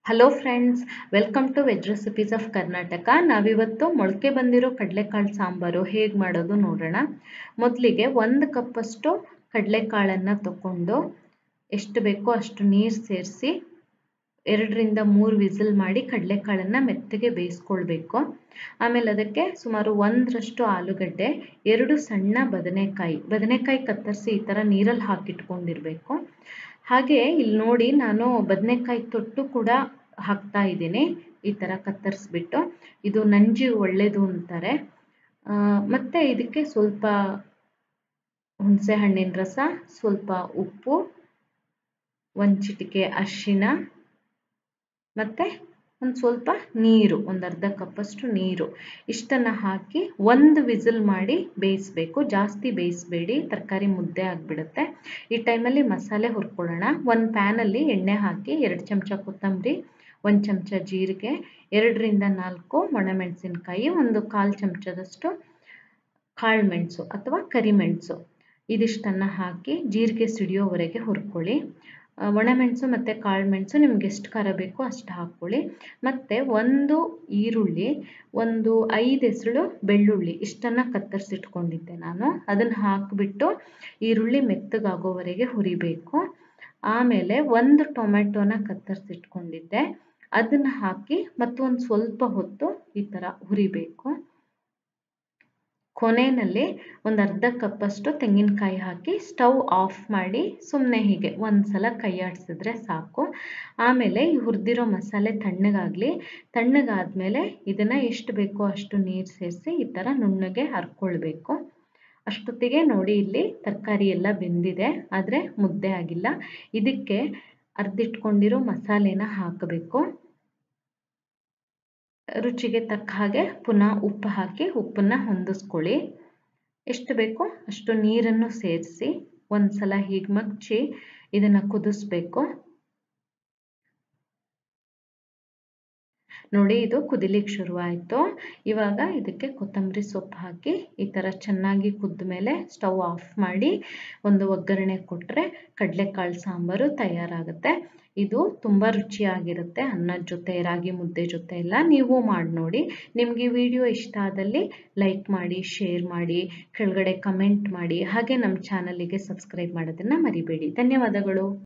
hello friends welcome to veg recipes of Karnataka ನಾವಿವತ್ತು ಮೊಳಕೆ ಬಂದಿರೋ ಕಡಲೆಕಾಳು ಸಾಂಬಾರು ಹೇಗೆ ಮಾಡೋದು ನೋಡೋಣ ಮೊದಲಿಗೆ ಒಂದು ಕಪ್ಪಷ್ಟು ಕಡಲೆಕಾಳನ್ನು ತಗೊಂಡು ಎಷ್ಟು ಬೇಕೋ ಅಷ್ಟು ನೀರು ಸೇರಿಸಿ ಎರಡರಿಂದ ಮೂರು ವಿಸಿಲ್ ಮಾಡಿ ಕಡಲೆಕಾಳನ್ನು ಮೆತ್ತಗೆ ಬೇಯಿಸ್ಕೊಳ್ಬೇಕು ಆಮೇಲೆ ಅದಕ್ಕೆ ಸುಮಾರು ಒಂದರಷ್ಟು ಆಲೂಗಡ್ಡೆ ಎರಡು ಸಣ್ಣ ಬದನೆಕಾಯಿ ಬದನೆಕಾಯಿ ಕತ್ತರಿಸಿ ಈ ಥರ ನೀರಲ್ಲಿ ಹಾಕಿಟ್ಕೊಂಡಿರಬೇಕು ಹಾಗೆ ಇಲ್ಲಿ ನೋಡಿ ನಾನು ಬದನೆಕಾಯಿ ತೊಟ್ಟು ಕೂಡ ಹಾಕ್ತಾ ಇದ್ದೀನಿ ಈ ಥರ ಕತ್ತರಿಸ್ಬಿಟ್ಟು ಇದು ನಂಜಿ ಒಳ್ಳೆಯದು ಅಂತಾರೆ ಮತ್ತು ಇದಕ್ಕೆ ಸ್ವಲ್ಪ ಹುಣಸೆ ಹಣ್ಣಿನ ರಸ ಸ್ವಲ್ಪ ಉಪ್ಪು ಒಂದು ಚಿಟಿಕೆ ಅರಿಶಿನ ಮತ್ತು ಒಂದು ಸ್ವಲ್ಪ ನೀರು ಒಂದು ಅರ್ಧ ಕಪ್ಪಷ್ಟು ನೀರು ಇಷ್ಟನ್ನು ಹಾಕಿ ಒಂದು ವಿಸಿಲ್ ಮಾಡಿ ಬೇಯಿಸಬೇಕು ಜಾಸ್ತಿ ಬೇಯಿಸಬೇಡಿ ತರಕಾರಿ ಮುದ್ದೆ ಆಗಿಬಿಡುತ್ತೆ ಈ ಟೈಮಲ್ಲಿ ಮಸಾಲೆ ಹುರ್ಕೊಳ್ಳೋಣ ಒಂದು ಪ್ಯಾನಲ್ಲಿ ಎಣ್ಣೆ ಹಾಕಿ ಎರಡು ಚಮಚ ಕೊತ್ತಂಬರಿ ಒಂದು ಚಮಚ ಜೀರಿಗೆ ಎರಡರಿಂದ ನಾಲ್ಕು ಒಣಮೆಣಸಿನ್ಕಾಯಿ ಒಂದು ಕಾಲು ಚಮಚದಷ್ಟು ಕಾಳುಮೆಣಸು ಅಥವಾ ಕರಿಮೆಣಸು ಇದಿಷ್ಟನ್ನು ಹಾಕಿ ಜೀರಿಗೆ ಸಿಡಿಯೋವರೆಗೆ ಹುರ್ಕೊಳ್ಳಿ ಒಣಮೆಣಸು ಮತ್ತು ಕಾಳುಮೆಣಸು ನಿಮ್ಗೆ ಎಷ್ಟು ಖಾರ ಬೇಕೋ ಅಷ್ಟು ಹಾಕ್ಕೊಳ್ಳಿ ಮತ್ತು ಒಂದು ಈರುಳ್ಳಿ ಒಂದು ಐದು ಹೆಸಳು ಬೆಳ್ಳುಳ್ಳಿ ಇಷ್ಟನ್ನು ಕತ್ತರಿಸಿಟ್ಕೊಂಡಿದ್ದೆ ನಾನು ಅದನ್ನು ಹಾಕಿಬಿಟ್ಟು ಈರುಳ್ಳಿ ಮೆತ್ತಗಾಗೋವರೆಗೆ ಹುರಿಬೇಕು ಆಮೇಲೆ ಒಂದು ಟೊಮೆಟೊನ ಕತ್ತರಿಸಿಟ್ಕೊಂಡಿದ್ದೆ ಅದನ್ನು ಹಾಕಿ ಮತ್ತೊಂದು ಸ್ವಲ್ಪ ಹೊತ್ತು ಈ ಥರ ಹುರಿಬೇಕು ಕೊನೆಯಲ್ಲಿ ಒಂದು ಅರ್ಧ ಕಪ್ಪಷ್ಟು ತೆಂಗಿನಕಾಯಿ ಹಾಕಿ ಸ್ಟವ್ ಆಫ್ ಮಾಡಿ ಸುಮ್ಮನೆ ಹೀಗೆ ಒಂದು ಸಲ ಕೈ ಆಡಿಸಿದ್ರೆ ಸಾಕು ಆಮೇಲೆ ಈ ಹುರಿದಿರೋ ಮಸಾಲೆ ತಣ್ಣಗಾಗಲಿ ತಣ್ಣಗಾದಮೇಲೆ ಇದನ್ನು ಎಷ್ಟು ಬೇಕೋ ಅಷ್ಟು ನೀರು ಸೇರಿಸಿ ಈ ಥರ ನುಣ್ಣಗೆ ಹರ್ಕೊಳ್ಬೇಕು ಅಷ್ಟೊತ್ತಿಗೆ ನೋಡಿ ಇಲ್ಲಿ ತರಕಾರಿ ಎಲ್ಲ ಬೆಂದಿದೆ ಆದರೆ ಮುದ್ದೆ ಆಗಿಲ್ಲ ಇದಕ್ಕೆ ಅರ್ದಿಟ್ಕೊಂಡಿರೋ ಮಸಾಲೆನ ಹಾಕಬೇಕು ರುಚಿಗೆ ತಕ್ಕ ಹಾಗೆ ಪುನಃ ಉಪ್ಪು ಹಾಕಿ ಉಪ್ಪನ್ನು ಹೊಂದಿಸ್ಕೊಳ್ಳಿ ಎಷ್ಟು ಬೇಕೋ ಅಷ್ಟು ನೀರನ್ನು ಸೇರಿಸಿ ಒಂದು ಸಲ ಹೀಗೆ ಮಗ್ಚಿ ಇದನ್ನು ಕುದಿಸ್ಬೇಕು ನೋಡಿ ಇದು ಕುದಿಲಿಕ್ಕೆ ಶುರುವಾಯಿತು ಇವಾಗ ಇದಕ್ಕೆ ಕೊತ್ತಂಬರಿ ಸೊಪ್ಪು ಹಾಕಿ ಈ ಥರ ಚೆನ್ನಾಗಿ ಕುದ್ದ ಮೇಲೆ ಸ್ಟವ್ ಆಫ್ ಮಾಡಿ ಒಂದು ಒಗ್ಗರಣೆ ಕೊಟ್ಟರೆ ಕಡಲೆಕಾಳು ಸಾಂಬಾರು ತಯಾರಾಗುತ್ತೆ ಇದು ತುಂಬ ರುಚಿಯಾಗಿರುತ್ತೆ ಅನ್ನದ ಜೊತೆ ರಾಗಿ ಮುದ್ದೆ ಜೊತೆ ಎಲ್ಲ ನೀವು ಮಾಡಿ ನೋಡಿ ನಿಮಗೆ ಈ ವಿಡಿಯೋ ಇಷ್ಟ ಆದಲ್ಲಿ ಲೈಕ್ ಮಾಡಿ ಶೇರ್ ಮಾಡಿ ಕೆಳಗಡೆ ಕಮೆಂಟ್ ಮಾಡಿ ಹಾಗೆ ನಮ್ಮ ಚಾನಲಿಗೆ ಸಬ್ಸ್ಕ್ರೈಬ್ ಮಾಡೋದನ್ನು ಮರಿಬೇಡಿ ಧನ್ಯವಾದಗಳು